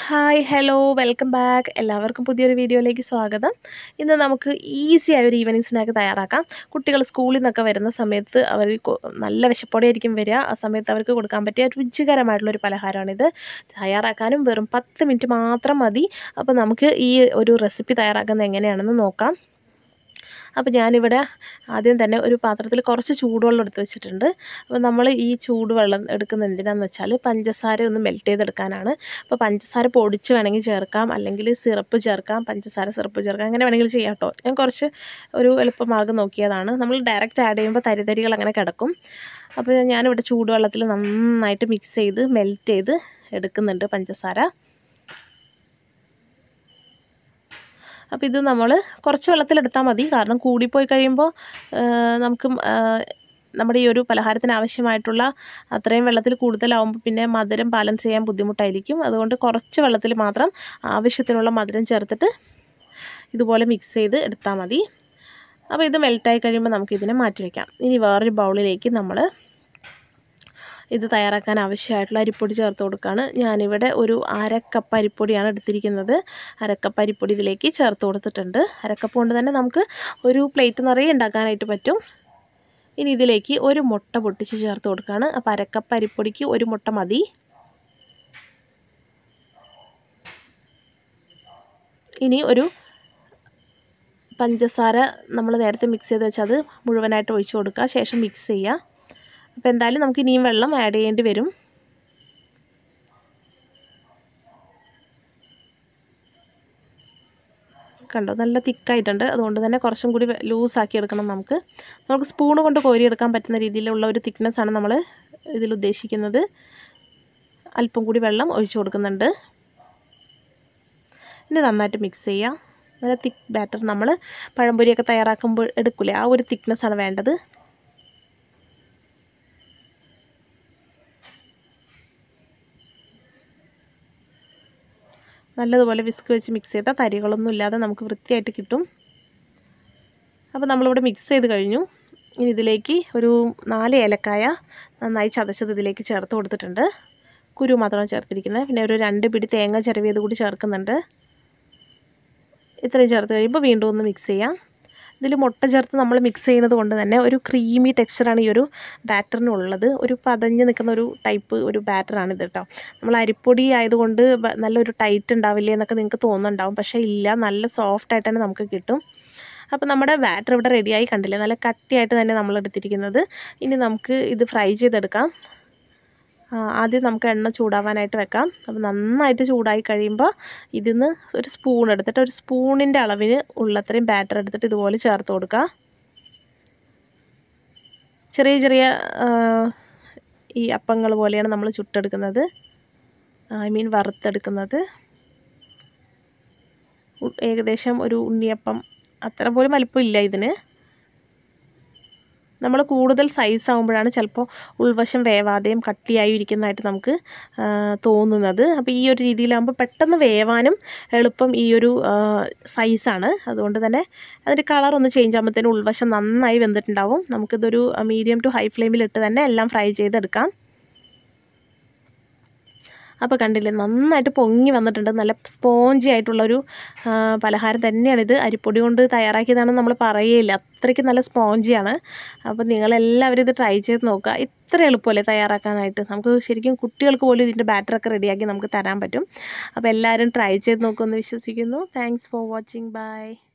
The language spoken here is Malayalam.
ഹായ് ഹലോ വെൽക്കം ബാക്ക് എല്ലാവർക്കും പുതിയൊരു വീഡിയോയിലേക്ക് സ്വാഗതം ഇന്ന് നമുക്ക് ഈസി ആയ ഒരു ഈവനിങ് സ്നാക്ക് തയ്യാറാക്കാം കുട്ടികൾ സ്കൂളിൽ നിന്നൊക്കെ വരുന്ന സമയത്ത് അവർ കൊ- നല്ല വിശപ്പോടെ ആയിരിക്കും വരിക ആ സമയത്ത് അവർക്ക് കൊടുക്കാൻ പറ്റിയ രുചികരമായിട്ടുള്ളൊരു പലഹാരമാണിത് തയ്യാറാക്കാനും വെറും പത്ത് മിനിറ്റ് മാത്രം മതി അപ്പോൾ നമുക്ക് ഈ ഒരു റെസിപ്പി തയ്യാറാക്കുന്നത് എങ്ങനെയാണെന്ന് നോക്കാം അപ്പോൾ ഞാനിവിടെ ആദ്യം തന്നെ ഒരു പാത്രത്തിൽ കുറച്ച് ചൂടുവെള്ളം എടുത്ത് വെച്ചിട്ടുണ്ട് അപ്പോൾ നമ്മൾ ഈ ചൂടുവെള്ളം എടുക്കുന്നത് എന്തിനാന്ന് വെച്ചാൽ പഞ്ചസാര ഒന്ന് മെൽറ്റ് ചെയ്തെടുക്കാനാണ് അപ്പോൾ പഞ്ചസാര പൊടിച്ച് വേണമെങ്കിൽ ചേർക്കാം അല്ലെങ്കിൽ സിറപ്പ് ചേർക്കാം പഞ്ചസാര സിറപ്പ് ചേർക്കാം അങ്ങനെ വേണമെങ്കിൽ ചെയ്യാം കേട്ടോ ഞാൻ കുറച്ച് ഒരു എളുപ്പമാർഗ്ഗം നോക്കിയതാണ് നമ്മൾ ഡയറക്റ്റ് ആഡ് ചെയ്യുമ്പോൾ തരിതരികൾ അങ്ങനെ കിടക്കും അപ്പോൾ ഞാനിവിടെ ചൂടുവെള്ളത്തിൽ നന്നായിട്ട് മിക്സ് ചെയ്ത് മെൽറ്റ് ചെയ്ത് എടുക്കുന്നുണ്ട് പഞ്ചസാര അപ്പോൾ ഇത് നമ്മൾ കുറച്ച് വെള്ളത്തിലെടുത്താൽ മതി കാരണം കൂടിപ്പോയി കഴിയുമ്പോൾ നമുക്ക് ആ, നമ്മുടെ ഈ ഒരു പലഹാരത്തിന് ആവശ്യമായിട്ടുള്ള അത്രയും വെള്ളത്തിൽ കൂടുതലാവുമ്പോൾ പിന്നെ മധുരം ബാലൻസ് ചെയ്യാൻ ബുദ്ധിമുട്ടായിരിക്കും അതുകൊണ്ട് കുറച്ച് വെള്ളത്തിൽ മാത്രം ആവശ്യത്തിനുള്ള മധുരം ചേർത്തിട്ട് ഇതുപോലെ മിക്സ് ചെയ്ത് എടുത്താൽ മതി അപ്പോൾ ഇത് മെൽറ്റായി കഴിയുമ്പോൾ നമുക്കിതിനെ മാറ്റി വയ്ക്കാം ഇനി വേറൊരു ബൗളിലേക്ക് നമ്മൾ ഇത് തയ്യാറാക്കാൻ ആവശ്യമായിട്ടുള്ള അരിപ്പൊടി ചേർത്ത് കൊടുക്കുകയാണ് ഞാനിവിടെ ഒരു അരക്കപ്പ് അരിപ്പൊടിയാണ് എടുത്തിരിക്കുന്നത് അരക്കപ്പ് അരിപ്പൊടി ഇതിലേക്ക് ചേർത്ത് കൊടുത്തിട്ടുണ്ട് അരക്കപ്പ് കൊണ്ട് തന്നെ നമുക്ക് ഒരു പ്ലേറ്റ് നിറയെ ഉണ്ടാക്കാനായിട്ട് പറ്റും ഇനി ഇതിലേക്ക് ഒരു മുട്ട പൊട്ടിച്ച് ചേർത്ത് കൊടുക്കുകയാണ് അപ്പോൾ അരക്കപ്പ് അരിപ്പൊടിക്ക് ഒരു മുട്ട മതി ഇനി ഒരു പഞ്ചസാര നമ്മൾ നേരത്തെ മിക്സ് ചെയ്ത് വെച്ചാൽ അത് മുഴുവനായിട്ട് ഒഴിച്ച് കൊടുക്കുക ശേഷം മിക്സ് ചെയ്യുക അപ്പോൾ എന്തായാലും നമുക്ക് ഇനിയും വെള്ളം ആഡ് ചെയ്യേണ്ടി വരും കണ്ടോ നല്ല തിക്കായിട്ടുണ്ട് അതുകൊണ്ട് തന്നെ കുറച്ചും കൂടി ലൂസാക്കി എടുക്കണം നമുക്ക് നമുക്ക് സ്പൂണ് കൊണ്ട് കോരിയെടുക്കാൻ പറ്റുന്ന രീതിയിലുള്ള ഒരു thickness ആണ് നമ്മൾ ഇതിൽ ഉദ്ദേശിക്കുന്നത് അല്പം കൂടി വെള്ളം ഒഴിച്ചു കൊടുക്കുന്നുണ്ട് ഇനി നന്നായിട്ട് മിക്സ് ചെയ്യാം നല്ല തിക്ക് ബാറ്റർ നമ്മൾ പഴംപൊരിയൊക്കെ തയ്യാറാക്കുമ്പോൾ എടുക്കില്ലേ ആ ഒരു thickness ആണ് വേണ്ടത് നല്ലതുപോലെ വിസ്ക് വെച്ച് മിക്സ് ചെയ്താൽ തരികളൊന്നും ഇല്ലാതെ നമുക്ക് വൃത്തിയായിട്ട് കിട്ടും അപ്പോൾ നമ്മളിവിടെ മിക്സ് ചെയ്ത് കഴിഞ്ഞു ഇനി ഇതിലേക്ക് ഒരു നാല് ഏലക്കായ നന്നായി ചതച്ചത് ഇതിലേക്ക് ചേർത്ത് കൊടുത്തിട്ടുണ്ട് കുരു മാത്രമാണ് ചേർത്തിരിക്കുന്നത് പിന്നെ ഒരു രണ്ട് പിടി തേങ്ങ ചിരവിയത് കൂടി ചേർക്കുന്നുണ്ട് ഇത്രയും ചേർത്ത് കഴിയുമ്പോൾ വീണ്ടും ഒന്ന് മിക്സ് ചെയ്യാം ഇതിൽ മുട്ട ചേർത്ത് നമ്മൾ മിക്സ് ചെയ്യുന്നത് കൊണ്ട് തന്നെ ഒരു ക്രീമി ടെക്സ്ചറാണ് ഈ ഒരു ബാറ്ററിനുള്ളത് ഒരു പതഞ്ഞ് നിൽക്കുന്ന ഒരു ടൈപ്പ് ഒരു ബാറ്ററാണിത് കേട്ടോ നമ്മൾ അരിപ്പൊടി ആയതുകൊണ്ട് ബ- നല്ലൊരു ടൈറ്റ് ഉണ്ടാവില്ലേ എന്നൊക്കെ നിങ്ങൾക്ക് തോന്നുന്നുണ്ടാവും പക്ഷേ ഇല്ല നല്ല സോഫ്റ്റ് ആയിട്ട് തന്നെ നമുക്ക് കിട്ടും അപ്പോൾ നമ്മുടെ ബാറ്റർ ഇവിടെ റെഡിയായി കണ്ടില്ലേ നല്ല കട്ടിയായിട്ട് തന്നെ നമ്മൾ എടുത്തിരിക്കുന്നത് ഇനി നമുക്ക് ഇത് ഫ്രൈ ചെയ്തെടുക്കാം ആ, ആദ്യം നമുക്ക് എണ്ണ ചൂടാവാനായിട്ട് വെക്കാം അപ്പോൾ നന്നായിട്ട് ചൂടായി കഴിയുമ്പോൾ ഇതിന്ന് ഒരു സ്പൂൺ എടുത്തിട്ട് ഒരു സ്പൂണിൻ്റെ അളവിന് ഉള്ളത്രയും ബാറ്റർ എടുത്തിട്ട് ഇതുപോലെ ചേർത്ത് കൊടുക്കുക ചെറിയ ചെറിയ ആ, ഈ അപ്പങ്ങൾ പോലെയാണ് നമ്മൾ ചുട്ടെടുക്കുന്നത് ഐ മീൻ വറുത്തെടുക്കുന്നത് ഉ- ഏകദേശം ഒരു ഉണ്ണിയപ്പം അത്ര പോലും വലിപ്പമില്ല ഇതിന് നമ്മൾ കൂടുതൽ സൈസ് ആകുമ്പോഴാണ് ചിലപ്പോൾ ഉൾവശം വേവാതെയും കട്ടിയായി ഇരിക്കുന്നതായിട്ട് നമുക്ക് ആ, തോന്നുന്നത് അപ്പോൾ ഈ ഒരു രീതിയിലാകുമ്പോൾ പെട്ടെന്ന് വേവാനും എളുപ്പം ഈ ഒരു സൈസാണ് അതുകൊണ്ട് തന്നെ അതിൻ്റെ കളർ ഒന്ന് ചേഞ്ച് ആകുമ്പോഴത്തേനും ഉൾവശം നന്നായി വെന്തിട്ടുണ്ടാവും നമുക്കിതൊരു മീഡിയം ടു ഹൈ ഫ്ലെയിമിലിട്ട് തന്നെ എല്ലാം ഫ്രൈ ചെയ്തെടുക്കാം അപ്പോൾ കണ്ടില്ലേ നന്നായിട്ട് പൊങ്ങി വന്നിട്ടുണ്ട് നല്ല സ്പോഞ്ചി ആയിട്ടുള്ളൊരു ആ, പലഹാരം തന്നെയാണിത് അരിപ്പൊടി കൊണ്ട് തയ്യാറാക്കിയതാണെന്ന് നമ്മൾ പറയുകയില്ല അത്രയ്ക്ക് നല്ല സ്പോഞ്ചിയാണ് അപ്പോൾ നിങ്ങളെല്ലാവരും ഇത് ട്രൈ ചെയ്ത് നോക്കുക ഇത്ര എളുപ്പമല്ലേ തയ്യാറാക്കാനായിട്ട് നമുക്ക് ശരിക്കും കുട്ടികൾക്ക് പോലും ഇതിൻ്റെ ബാറ്ററൊക്കെ റെഡിയാക്കി നമുക്ക് തരാൻ പറ്റും അപ്പോൾ എല്ലാവരും ട്രൈ ചെയ്ത് നോക്കുമെന്ന് വിശ്വസിക്കുന്നു താങ്ക്സ് ഫോർ വാച്ചിങ് ബൈ